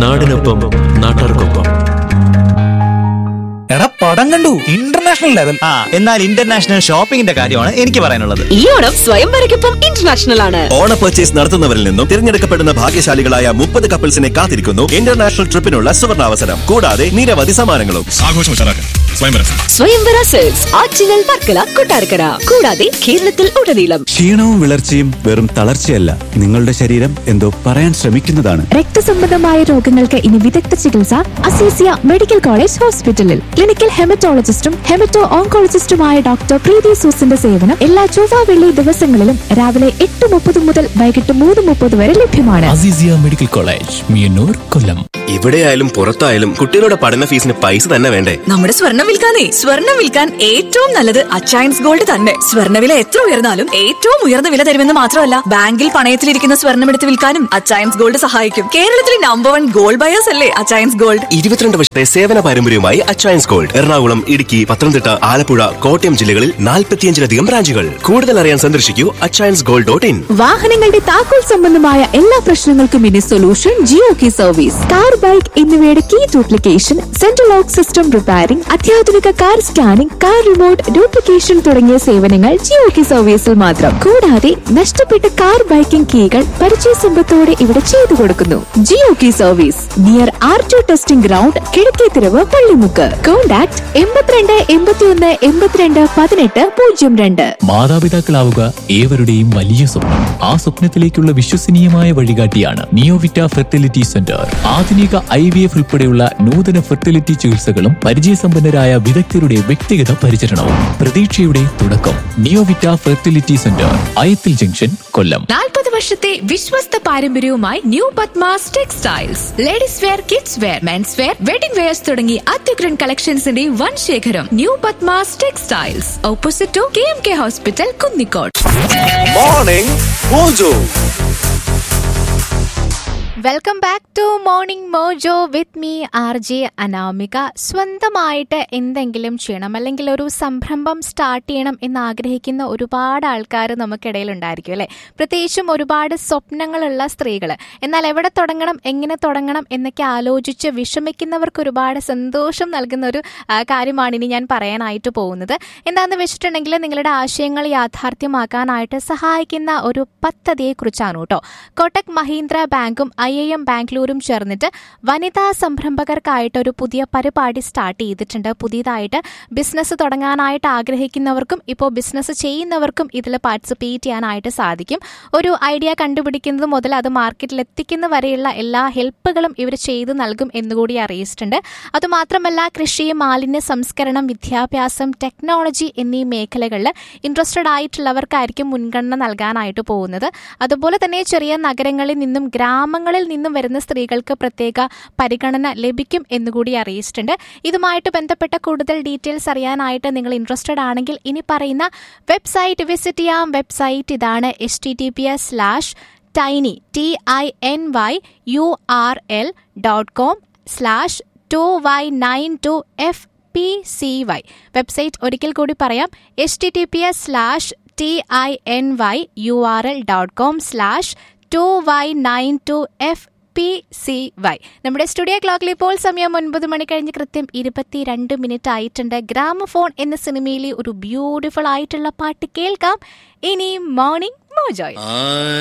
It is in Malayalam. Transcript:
നാടിനൊപ്പം നാട്ടാർക്കൊപ്പം എടാ പടം കണ്ടു ഇന്റർനാഷണൽ ലെവൽ ആ എന്നാൽ ഇന്റർനാഷണൽ ഷോപ്പിംഗിന്റെ കാര്യമാണ് എനിക്ക് പറയാനുള്ളത് ഈ ഓണം സ്വയംവരയ്ക്കൊപ്പം ഇന്റർനാഷണൽ ആണ് ഓണ പർച്ചേസ് നടത്തുന്നവരിൽ നിന്നും തിരഞ്ഞെടുക്കപ്പെടുന്ന ഭാഗ്യശാലികളായ മുപ്പത് കപ്പിൾസിനെ കാത്തിരിക്കുന്നു ഇന്റർനാഷണൽ ട്രിപ്പിനുള്ള സുവർണാവസരം കൂടാതെ നിരവധി സമ്മാനങ്ങളും ആഘോഷം ഉഷാറാക്കാൻ സ്വയംവരം സ്വയംവര സെൽസ് ആറ്റിങ്ങൽ വർക്കല കൊട്ടാരക്കര കൂടാതെ കേരളത്തിൽ ഉടനീളം ക്ഷീണവും വിളർച്ചയും വെറും തളർച്ചയല്ല നിങ്ങളുടെ ശരീരം എന്തോ പറയാൻ ശ്രമിക്കുന്നതാണ് രക്തസംബന്ധമായ രോഗങ്ങൾക്ക് ഇനി വിദഗ്ധ ചികിത്സ അസീസിയ മെഡിക്കൽ കോളേജ് ഹോസ്പിറ്റലിൽ ക്ലിനിക്കൽ ഹെമറ്റോളജിസ്റ്റും ഹെമറ്റോ ഓങ്കോളജിസ്റ്റുമായ ഡോക്ടർ പ്രീതി സൂസിന്റെ സേവനം എല്ലാ ചൊവ്വ വെള്ളി ദിവസങ്ങളിലും രാവിലെ എട്ട് മുപ്പത് മുതൽ വൈകിട്ട് മൂന്ന് മുപ്പത് വരെ ലഭ്യമാണ് അസീസിയ മെഡിക്കൽ കോളേജ് മിയന്നൂർ കൊല്ലം ഇവിടെയായാലും പുറത്തായാലും കുട്ടികളുടെ പഠന ഫീസിന് പൈസ തന്നെ വേണ്ടേ നമ്മുടെ സ്വർണം വിൽക്കാനേ സ്വർണം വിൽക്കാൻ ഏറ്റവും നല്ലത് അച്ചയൻസ് ഗോൾഡ് തന്നെ സ്വർണ്ണവില എത്ര ഉയർന്നാലും ഏറ്റവും ഉയർന്ന വില തരുമെന്ന് മാത്രമല്ല ബാങ്കിൽ പണയത്തിലിരിക്കുന്ന സ്വർണം എടുത്ത് വിൽക്കാനും അച്ചയൻസ് ഗോൾഡ് സഹായിക്കും കേരളത്തിലെ നമ്പർ വൺ ഗോൾഡ് ബയേഴ്സ് അല്ലേ അച്ചയൻസ് ഗോൾഡ് ഇരുപത്തിരണ്ട് വർഷത്തെ സേവന പാരമ്പര്യവുമായി അച്ചയൻസ് ഗോൾഡ് എറണാകുളം ഇടുക്കി പത്തനംതിട്ട ആലപ്പുഴ കോട്ടയം ജില്ലകളിൽ നാൽപ്പത്തിയഞ്ചിലധികം ബ്രാഞ്ചുകൾ കൂടുതൽ അറിയാൻ സന്ദർശിക്കൂ അച്ചയൻസ് ഗോൾഡ് ഡോട്ട് ഇൻ വാഹനങ്ങളുടെ താക്കോൽ സംബന്ധമായ എല്ലാ പ്രശ്നങ്ങൾക്കും ഇനി solution Jio key service car bike എന്നിവയുടെ key duplication central lock system repairing അത്യാധുനിക car scanning car remote duplication തുടങ്ങിയ സേവനങ്ങൾ ജിയോ കി സർവീസിൽ മാത്രം കൂടാതെ നഷ്ടപ്പെട്ട കാർ ബൈക്കിംഗ് കീകൾ പരിചയ സമ്പത്തോടെ ഇവിടെ ചെയ്തു കൊടുക്കുന്നു Jio key service near R to testing ground Kizhakkethiravu Pallimukku contact എൺപത്തിരണ്ട് എൺപത്തിയൊന്ന് എൺപത്തിരണ്ട് പതിനെട്ട് പൂജ്യം രണ്ട് മാതാപിതാക്കളാവുക ഏവരുടെയും വലിയ സ്വപ്നം ആ സ്വപ്നത്തിലേക്കുള്ള വിശ്വസനീയമായ വഴികാട്ടിയാണ് നിയോവിറ്റ ഫെർട്ടിലിറ്റി സെന്റർ ആധുനിക ഐ വി എഫ് ഉൾപ്പെടെയുള്ള നൂതന ഫെർട്ടിലിറ്റി ചികിത്സകളും പരിചയസമ്പന്നരായ വിദഗ്ധരുടെ വ്യക്തിഗത പരിചരണവും പ്രതീക്ഷയുടെ തുടക്കം Neovita fertility centre Ayathil junction Kollam നാൽപ്പത് വർഷത്തെ വിശ്വസ്ത പാരമ്പര്യവുമായി new Padmas textiles ladies wear kids wear men's wear wedding wears തുടങ്ങി അത്യുഗ്രൻ കളക്ഷൻസിന്റെ വൻ ശേഖരം new Padmas textiles opposite to K M K hospital Kunnikode morning mojo welcome back to morning mojo with me R J Anamika സ്വന്തമായിട്ട് എന്തെങ്കിലും ചെയ്യണം അല്ലെങ്കിൽ ഒരു സംരംഭം സ്റ്റാർട്ട് ചെയ്യണം എന്ന് ആഗ്രഹിക്കുന്ന ഒരുപാട് ആൾക്കാർ നമുക്കിടയിൽ ഉണ്ടായിരിക്കും അല്ലേ പ്രത്യേകിച്ചും ഒരുപാട് സ്വപ്നങ്ങളുള്ള സ്ത്രീകൾ എന്നാൽ എവിടെ തുടങ്ങണം എങ്ങനെ തുടങ്ങണം എന്നൊക്കെ ആലോചിച്ച് വിഷമിക്കുന്നവർക്ക് ഒരുപാട് സന്തോഷം നൽകുന്ന ഒരു ആ, കാര്യമാണ് ഇനി ഞാൻ പറയാനായിട്ട് പോകുന്നത് എന്താണെന്ന് വെച്ചിട്ടുണ്ടെങ്കിൽ നിങ്ങളുടെ ആശയങ്ങൾ യാഥാർത്ഥ്യമാക്കാനായിട്ട് സഹായിക്കുന്ന ഒരു പദ്ധതിയെക്കുറിച്ചാണ് കേട്ടോ കോട്ടക് മഹീന്ദ്ര ബാങ്കും ഐ ഐ എം ബാംഗ്ലൂരും ചേർന്നിട്ട് വനിതാ സംരംഭകർക്കായിട്ട് ഒരു പുതിയ പരിപാടി സ്റ്റാർട്ട് ചെയ്തിട്ടുണ്ട് പുതിയതായിട്ട് ബിസിനസ് തുടങ്ങാനായിട്ട് ആഗ്രഹിക്കുന്നവർക്കും ഇപ്പോൾ ബിസിനസ് ചെയ്യുന്നവർക്കും ഇതിൽ പാർട്ടിസിപ്പേറ്റ് ചെയ്യാനായിട്ട് സാധിക്കും ഒരു ഐഡിയ കണ്ടുപിടിക്കുന്നത് മുതൽ അത് മാർക്കറ്റിൽ എത്തിക്കുന്ന വരെയുള്ള എല്ലാ ഹെൽപ്പുകളും ഇവർ ചെയ്തു നൽകും എന്നുകൂടി അറിയിച്ചിട്ടുണ്ട് അതുമാത്രമല്ല കൃഷി മാലിന്യ സംസ്കരണം വിദ്യാഭ്യാസം ടെക്നോളജി എന്നീ മേഖലകളിൽ ഇൻട്രസ്റ്റഡ് ആയിട്ടുള്ളവർക്കായിരിക്കും മുൻഗണന നൽകാനായിട്ട് പോകുന്നത് അതുപോലെ തന്നെ ചെറിയ നഗരങ്ങളിൽ നിന്നും ഗ്രാമങ്ങളിൽ നിന്നും വരുന്ന സ്ത്രീകൾക്ക് പ്രത്യേക പരിഗണന ലഭിക്കും എന്നുകൂടി അറിയിച്ചിട്ടുണ്ട് ഇതുമായിട്ട് ബന്ധപ്പെട്ട കൂടുതൽ ഡീറ്റെയിൽസ് അറിയാനായിട്ട് നിങ്ങൾ ഇൻട്രസ്റ്റഡ് ആണെങ്കിൽ ഇനി പറയുന്ന വെബ്സൈറ്റ് വിസിറ്റ് ചെയ്യാം വെബ്സൈറ്റ് ഇതാണ് H T T P S slash tiny T I N Y U R L dot com slash two Y nine two F P C Y website ഒരിക്കൽ കൂടി പറയാം H T T P S slash T I N Y U R L dot com slash two Y nine two F P C Y നമ്മുടെ സ്റ്റുഡിയോ ക്ലോക്കിൽ ഇപ്പോൾ സമയം ഒൻപത് മണി കഴിഞ്ഞ് കൃത്യം ഇരുപത്തിരണ്ട് മിനിറ്റ് ആയിട്ടുണ്ട് ഗ്രാമഫോൺ എന്ന സിനിമയിലെ ഒരു ബ്യൂട്ടിഫുൾ ആയിട്ടുള്ള പാട്ട് കേൾക്കാം ഇനി മോർണിംഗ് മോജോയ്